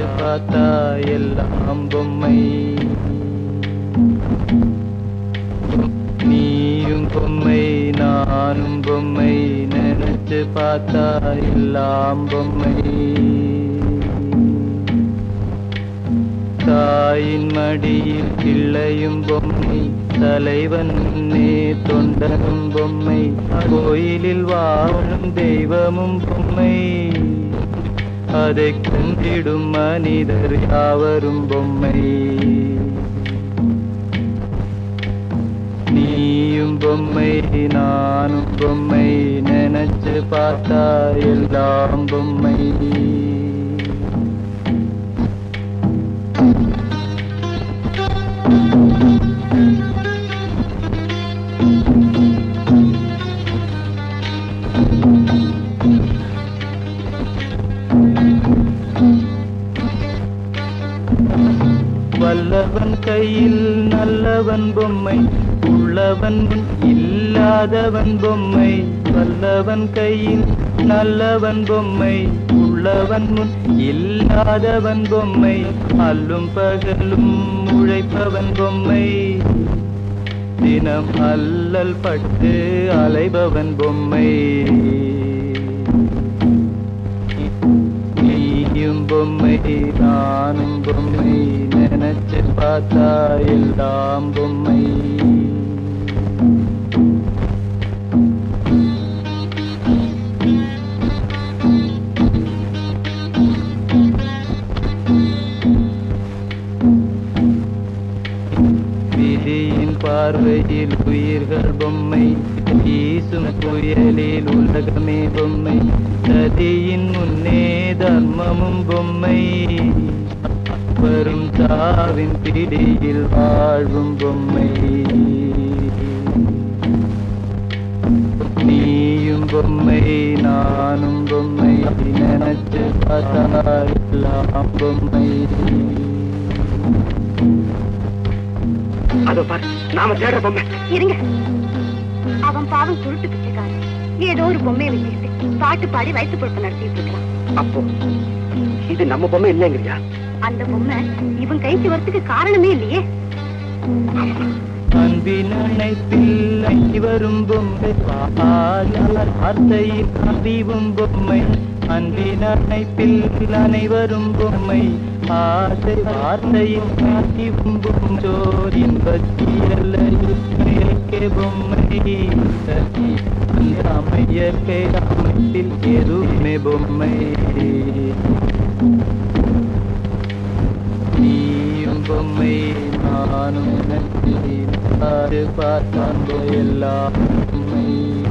பார்த்தா எல்லாம் பொம்மை நீயும் பொம்மை நானும் பொம்மை நினைச்சு பார்த்தா எல்லாம் பொம்மை தாயின் மடியில் பிள்ளையும் பொம்மை தலைவன் முன்னே தொண்டனும் பொம்மை கோயிலில் வாழும் தெய்வமும் பொம்மை அதை கும்பிடும் மனிதர் யாவரும் பொம்மை நீயும் பொம்மை நானும் பொம்மை நினைச்சு பார்த்தா எல்லாம் பொம்மை வல்லவன் கையில் நல்லவன் பொம்மை உள்ளவன் முன் இல்லாதவன் பொம்மை வல்லவன் கையில் நல்லவன் பொம்மை உள்ளவன் முன் இல்லாதவன் பொம்மை அல்லும் பகலும் உழைப்பவன் பொம்மை தினம் அல்லல் பட்டு அலைபவன் பொம்மை நீயும் பொம்மை நானும் பொம்மை நினைச்சு பார்த்தா எல்லாம் பொம்மை விதியின் பார்வையில் உயிர்கள் பொம்மை வீசும் புயலில் உலகமே பொம்மை சதியின் முன்னே தர்மமும் பொம்மை வரும் தாவின் பிடியில் வாழ்வும் பொம்மை நீயும் பொம்மை நானும் பொம்மை நினைச்சு பார்த்தா எல்லாம் பொம்மை அதோ பாரு நாம தேடுற பொம்மை இருங்க அவன் பாவம் சுருட்டு பிச்சைக்காரன் ஏதோ ஒரு பொம்மையை வச்சுக்கிட்டு பாட்டு பாடி வயிற்று பொறுப்பு நடத்திட்டு இருக்கான் அப்போ இது நம்ம பொம்மை இல்லைங்கிறியா அந்த பொம்மை இவன் கைக்கு வரத்துக்கு காரணமே இல்லையே அன்பின் அணைப்பில் அங்கி வரும் பொம்மை பாடார் வார்த்தையில் அறிவும் பொம்மை அன்பின் அணைப்பில் அனைவரும் பொம்மை ஆசை வார்த்தையில் காட்டிவும் பொஞ்சோர் இன்பத்தியல்ல பொம்மை சதி அந்த அமையற்கை அமைப்பில் எதுவுமே பொம்மை நீயும் பொம்மை நானும் நன்றி பார்த்தான் எல்லாம் பொம்மை